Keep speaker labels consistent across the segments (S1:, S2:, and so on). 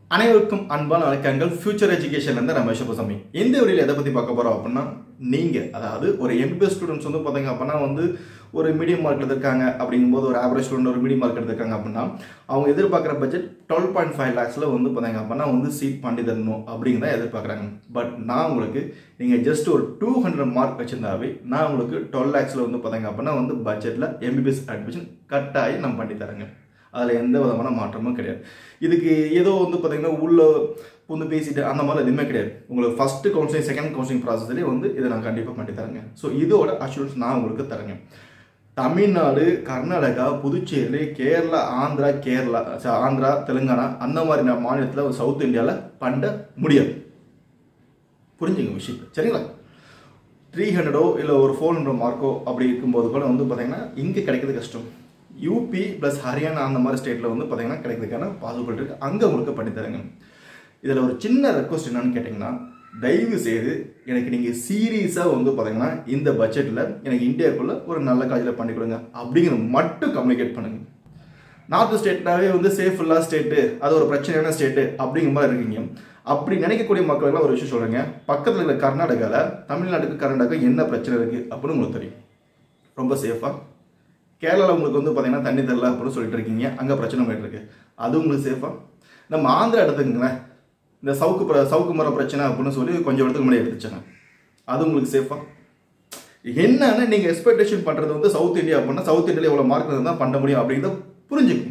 S1: அனைவருக்கும் அன்பான வணக்கங்கள் ஃபியூச்சர் எஜுகேஷன்லேருந்து ரமேஷ் புசாமி இந்த வீடியோவில் எதை பற்றி பார்க்க போகிறோம் அப்படின்னா நீங்கள் அதாவது ஒரு எம்பிபிஎஸ் ஸ்டூடெண்ட்ஸ் வந்து பார்த்தீங்க அப்படின்னா வந்து ஒரு மீடியம் மார்க் எடுத்திருக்காங்க அப்படிங்கும்போது ஒரு ஆவரேஜ் ஸ்டூடெண்ட் ஒரு மீடியம் மார்க் எடுத்திருக்காங்க அப்படின்னா அவங்க எதிர்பார்க்குற பட்ஜெட் டுவெல் பாயிண்ட் ஃபைவ் லேக்ஸில் வந்து பார்த்தீங்க அப்படின்னா வந்து சீட் பண்ணி தரணும் அப்படிங்கிறத எதிர்பார்க்குறாங்க பட் நான் உங்களுக்கு நீங்கள் ஜஸ்ட் ஒரு டூ ஹண்ட்ரட் மார்க் வச்சிருந்தாவே நான் உங்களுக்கு டுவெல் லேக்ஸில் வந்து பார்த்தீங்க அப்படின்னா வந்து பட்ஜெட்டில் எம்பிபிஎஸ் அட்மிஷன் கட்டாயம் நான் பண்ணி தரேங்க அதில் எந்த விதமான மாற்றமும் கிடையாது இதுக்கு ஏதோ வந்து பார்த்தீங்கன்னா உள்ள புந்து பேசிட்டு அந்த மாதிரி எதுவுமே கிடையாது உங்களுக்கு ஃபஸ்ட்டு கவுன்சிலிங் செகண்ட் கவுன்சிலிங் ப்ராசஸ்லேயே வந்து இதை நான் கண்டிப்பாக பண்ணி தரேங்க ஸோ இதோட அஷூரன்ஸ் நான் உங்களுக்கு தரேங்க தமிழ்நாடு கர்நாடகா புதுச்சேரி கேரளா ஆந்திரா கேரளா ச- ஆந்திரா தெலுங்கானா அந்த மாதிரி நான் மாநிலத்தில் சவுத் இந்தியாவில் பண்ண முடியாது புரிஞ்சுங்க விஷயம் சரிங்களா த்ரீ ஹண்ட்ரடோ இல்லை ஒரு ஃபோர் ஹண்ட்ரட் மார்க்கோ அப்படி இருக்கும்போது கூட வந்து பார்த்தீங்கன்னா இங்கே கிடைக்கிறது கஷ்டம் யூபி ப்ளஸ் ஹரியானா அந்த மாதிரி ஸ்டேட்டில் வந்து பார்த்தீங்கன்னா கிடைக்கிறதுக்கான பாசிபிலிட்டி இருக்குது அங்கே உங்களுக்கு பண்ணி தரேங்க இதில் ஒரு சின்ன ரெக்வஸ்ட் என்னன்னு கேட்டிங்கன்னா தயவு செய்து எனக்கு நீங்கள் சீரியஸாக வந்து பார்த்தீங்கன்னா இந்த பட்ஜெட்டில் எனக்கு இந்தியாவுக்குள்ளே ஒரு நல்ல காலேஜில் பண்ணி கொடுங்க அப்படிங்கிறத மட்டும் கம்யூனிகேட் பண்ணுங்க நார்த் ஸ்டேட்னாவே வந்து சேஃப் இல்லா ஸ்டேட்டு அது ஒரு பிரச்சனையான ஸ்டேட்டு அப்படிங்கிற மாதிரி இருக்கீங்க அப்படி நினைக்கக்கூடிய மக்களுக்கெல்லாம் ஒரு விஷயம் சொல்கிறேங்க பக்கத்தில் இருக்கிற கர்நாடகாவில் தமிழ்நாட்டுக்கு கர்நாடகா என்ன பிரச்சனை இருக்குது அப்படின்னு உங்களுக்கு தெரியும் ரொம்ப சேஃபாக கேரளாவில் உங்களுக்கு வந்து பார்த்தீங்கன்னா தண்ணி தரல அப்படின்னு சொல்லிட்டு இருக்கீங்க அங்கே பிரச்சனை போயிட்டு இருக்கு அது உங்களுக்கு சேஃபா நம்ம ஆந்திரா எடுத்துக்கங்களேன் இந்த சவுக்கு பிர சவுக்கு மர பிரச்சனை அப்படின்னு சொல்லி கொஞ்சம் இடத்துக்கு முன்னாடி எடுத்துச்சாங்க அது உங்களுக்கு சேஃபா என்னன்னு நீங்கள் எக்ஸ்பெக்டேஷன் பண்ணுறது வந்து சவுத் இந்தியா அப்படின்னா சவுத் இந்தியாவில் எவ்வளோ மார்க் இருந்தால் பண்ண முடியும் அப்படிங்கிறத புரிஞ்சுக்கும்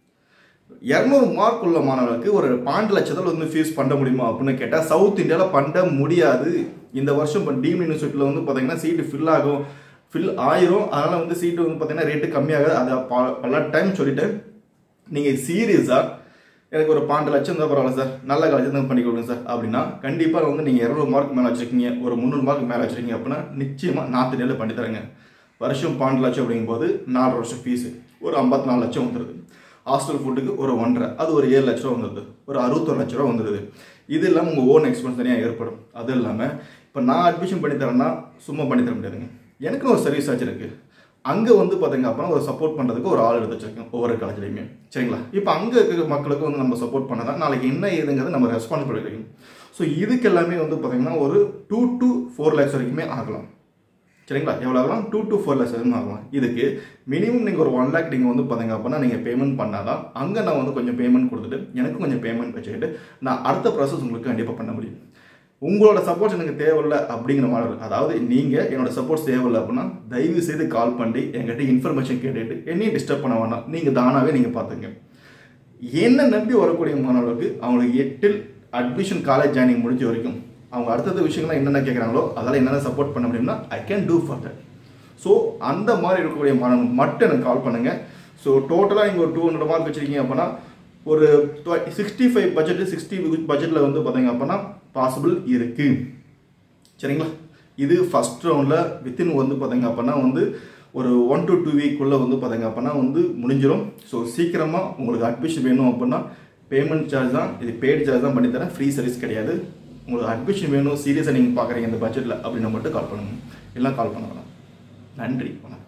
S1: இரநூறு மார்க் உள்ள மாணவர்களுக்கு ஒரு பன்னெண்டு லட்சத்தில் வந்து ஃபீஸ் பண்ண முடியுமா அப்படின்னு கேட்டால் சவுத் இந்தியாவில் பண்ண முடியாது இந்த வருஷம் இப்போ டீம் யூனிவர்சிட்டியில் வந்து பார்த்தீங்கன்னா சீட்டு ஃபில் ஆகும் ஃபில் ஆயிரும் அதனால் வந்து சீட்டு வந்து பார்த்தீங்கன்னா ரேட்டு கம்மியாகாது அதை ப- பல டைம் சொல்லிட்டேன் நீங்கள் சீரியஸாக எனக்கு ஒரு பன்னெண்டு லட்சம் இருந்தால் பரவாயில்ல சார் நல்ல காலேஜ் தான் பண்ணி கொடுங்க சார் அப்படின்னா கண்டிப்பாக வந்து நீங்கள் இரநூறு மார்க் மேலே வச்சிருக்கீங்க ஒரு முந்நூறு மார்க் மேலே வச்சிருக்கீங்க அப்படின்னா நிச்சயமாக நார்த் இந்தியாவில் பண்ணி தரேங்க வருஷம் பன்னெண்டு லட்சம் அப்படிங்கும்போது நாலு வருஷம் ஃபீஸு ஒரு ஐம்பத்தி நாலு லட்சம் வந்துடுது ஹாஸ்டல் ஃபுட்டுக்கு ஒரு ஒன்றரை அது ஒரு ஏழு லட்ச ரூபா வந்துடுது ஒரு அறுபத்தொரு லட்ச ரூபா வந்துடுது இது இல்லாமல் உங்கள் ஓன் எக்ஸ்பென்ஸ் தனியாக ஏற்படும் அது இல்லாமல் இப்போ நான் அட்மிஷன் பண்ணி தரேன்னா சும்மா பண்ணி தர முடியாதுங்க எனக்குன்னு ஒரு சர்வீஸ் சார்ஜ் இருக்குது அங்கே வந்து பார்த்தீங்க அப்படின்னா ஒரு சப்போர்ட் பண்ணுறதுக்கு ஒரு ஆள் எடுத்து வச்சிருக்கேன் ஒவ்வொரு காலேஜ்லையுமே சரிங்களா இப்போ அங்கே இருக்கிற மக்களுக்கு வந்து நம்ம சப்போர்ட் பண்ணதான் நாளைக்கு என்ன ஏதுங்கிறது நம்ம ரெஸ்பான்சிபிலிட்டி இருக்கும் ஸோ இதுக்கு எல்லாமே வந்து பார்த்தீங்கன்னா ஒரு டூ டு ஃபோர் லேக்ஸ் வரைக்குமே ஆகலாம் சரிங்களா எவ்வளோ ஆகலாம் டூ டு ஃபோர் லேக்ஸ் வரைக்கும் ஆகலாம் இதுக்கு மினிமம் நீங்கள் ஒரு ஒன் லேக் நீங்கள் வந்து பார்த்தீங்க அப்படின்னா நீங்கள் பேமெண்ட் பண்ணாதான் அங்கே நான் வந்து கொஞ்சம் பேமெண்ட் கொடுத்துட்டு எனக்கும் கொஞ்சம் பேமெண்ட் வச்சுக்கிட்டு நான் அடுத்த ப்ராசஸ் உங்களுக்கு கண்டிப்பாக பண்ண முடியும் உங்களோட சப்போர்ட் எனக்கு தேவையில்லை அப்படிங்கிற மாதிரி அதாவது நீங்கள் என்னோட சப்போர்ட் தேவையில்லை அப்படின்னா தயவு செய்து கால் பண்ணி என்கிட்ட இன்ஃபர்மேஷன் கேட்டுட்டு என்னையும் டிஸ்டர்ப் பண்ண வேணாம் நீங்கள் தானாகவே நீங்கள் பார்த்துங்க என்ன நம்பி வரக்கூடிய மாணவர்களுக்கு அவங்களுக்கு எட்டில் அட்மிஷன் காலேஜ் ஜாயினிங் முடிஞ்ச வரைக்கும் அவங்க அடுத்தது விஷயங்கள்லாம் என்னென்ன கேட்குறாங்களோ அதெல்லாம் என்னென்ன சப்போர்ட் பண்ண முடியும்னா I can do for that so அந்த மாதிரி இருக்கக்கூடிய மாணவன் மட்டும் எனக்கு கால் பண்ணுங்கள் ஸோ டோட்டலாக நீங்கள் ஒரு டூ ஹண்ட்ரட் மார்க் வச்சுருக்கீங்க அப்படின்னா ஒரு சிக்ஸ்டி ஃபைவ் பட்ஜெட்டு சிக்ஸ்டி பட்ஜெட்டில் வந்து பார்த்தீங்க அப்படின்னா பாசிபிள் இருக்குது சரிங்களா இது ஃபஸ்ட் ரவுண்டில் வித்தின் வந்து பார்த்தீங்க அப்படின்னா வந்து ஒரு ஒன் டு டூ வீக்குள்ளே வந்து பார்த்தீங்க அப்படின்னா வந்து முடிஞ்சிடும் ஸோ சீக்கிரமாக உங்களுக்கு அட்மிஷன் வேணும் அப்படின்னா பேமெண்ட் சார்ஜ் தான் இது பெய்டு சார்ஜ் தான் பண்ணித்தரேன் ஃப்ரீ சர்வீஸ் கிடையாது உங்களுக்கு அட்மிஷன் வேணும் சீரியஸாக நீங்கள் பார்க்குறீங்க இந்த பட்ஜெட்டில் அப்படின்னு மட்டும் கால் பண்ணுங்க எல்லாம் கால் பண்ண வேணாம் நன்றி வணக்கம்